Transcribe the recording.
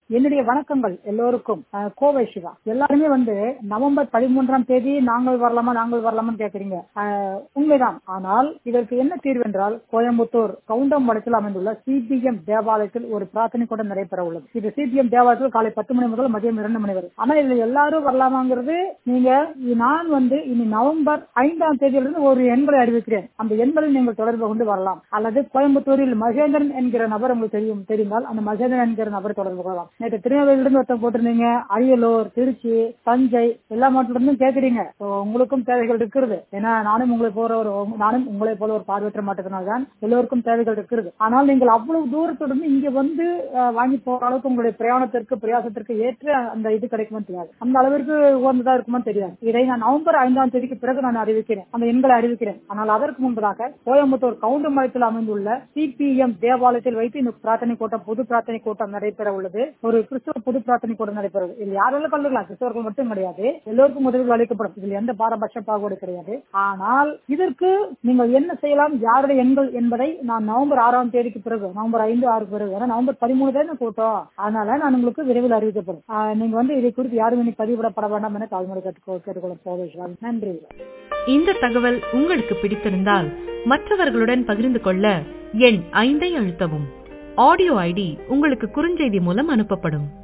என்னுடைய வணக்கங்கள் எல்லோருக்கும் அஹ், கோவை சிவா எல்லாருமே வந்து நவம்பர் பதிமூன்றாம் தேதி நாங்கள் வரலாமா நாங்கள் வரலாமான்னு கேக்குறீங்க அஹ், உண்மைதான் ஆனால் இதற்கு என்ன தீர்வு என்றால் கோயம்புத்தூர் கவுண்டம்பாளையத்தில் அமைந்துள்ள சிபிஎம் தேவாலயத்தில் ஒரு பிரார்த்தனை கூட நடைபெற உள்ளது இது சிபிஎம் தேவாலயத்தில் காலை பத்து மணி முதல் மதியம் இரண்டு மணி வரை ஆனா இதுல எல்லாரும் வரலாமாங்கிறது நீங்க நான் வந்து இனி நவம்பர் ஐந்தாம் தேதியிலிருந்து ஒரு எண்களை அறிவிக்கிறேன் அந்த எண்களை நீங்கள் தொடர்பு கொண்டு வரலாம் அல்லது கோயம்புத்தூரில் மகேந்திரன் என்கிற நபர் உங்களுக்கு தெரியும் தெரிந்தால் அந்த மகேந்திரன் என்கிற நபரை தொடர்பு கொள்ளலாம் நேற்று திருநெல்வேலியிலிருந்து ஒருத்தர் போட்டிருந்தீங்க அரியலூர் திருச்சி தஞ்சை எல்லா மாவட்டத்திலிருந்தும் கேக்குறீங்க So, உங்களுக்கும் தேவைகள் இருக்கிறது ஏன்னா நானும் உங்களை போற ஒரு நானும் உங்களை போல ஒரு பார்வையற்ற மாட்டத்தினால் தான் எல்லோருக்கும் தேவைகள் இருக்கிறது ஆனால் நீங்கள் அவ்வளவு தூரத்திலிருந்து இங்க வந்து அஹ், வாங்கி போற அளவுக்கு உங்களுடைய பிரயாணத்திற்கு பிரயாசத்திற்கு ஏற்ற அந்த இது கிடைக்குமா தெரியாது அந்த அளவிற்கு உகந்ததா இருக்குமா தெரியாது இதை நான் நவம்பர் ஐந்தாம் தேதிக்கு பிறகு நான் அறிவிக்கிறேன் அந்த எண்களை அறிவிக்கிறேன் ஆனால் அதற்கு முன்பதாக கோயம்புத்தூர் கவுண்டமரத்தில் அமைந்துள்ள சிபிஎம் தேவாலயத்தில் வைத்து இந்த பிரார்த்தனை கூட்டம் பொது பிரார்த்தனை கூட்டம் நடைபெற உள்ளது ஒரு கிறிஸ்துவ பொது பிரார்த்தனை கூட்டம் நடைபெறுவது இதில் யாரெல்லாம் கலந்துக்கலாம் கிறிஸ்தவர்கள் மட்டும் கிடையாது எல்லோருக்கும் உதவிகள் அளிக்கப்படும் இதில் எந்த பாரபட்ச பாகுபாடு கிடையாது ஆனால் இதற்கு நீங்கள் என்ன செய்யலாம் யாருடைய எண்கள் என்பதை நான் நவம்பர் ஆறாம் தேதிக்கு பிறகு நவம்பர் ஐந்து ஆறு பிறகு ஏன்னா நவம்பர் பதிமூணு தான் கூட்டம் அதனால நான் உங்களுக்கு விரைவில் அறிவிக்கப்படும் ஆஹ் நீங்க வந்து இதை குறித்து யாரும் இனி பதிவிடப்பட வேண்டாம் என தாழ்முறை கேட்டுக்கொள்ள கேட்டுக்கொள்ள போவீர்கள் நன்றி இந்த தகவல் உங்களுக்கு பிடித்திருந்தால் மற்றவர்களுடன் பகிர்ந்து கொள்ள எண் ஐந்தை அழுத்தவும் ஆடியோ ஐடி உங்களுக்கு குறுஞ்செய்தி மூலம் அனுப்பப்படும்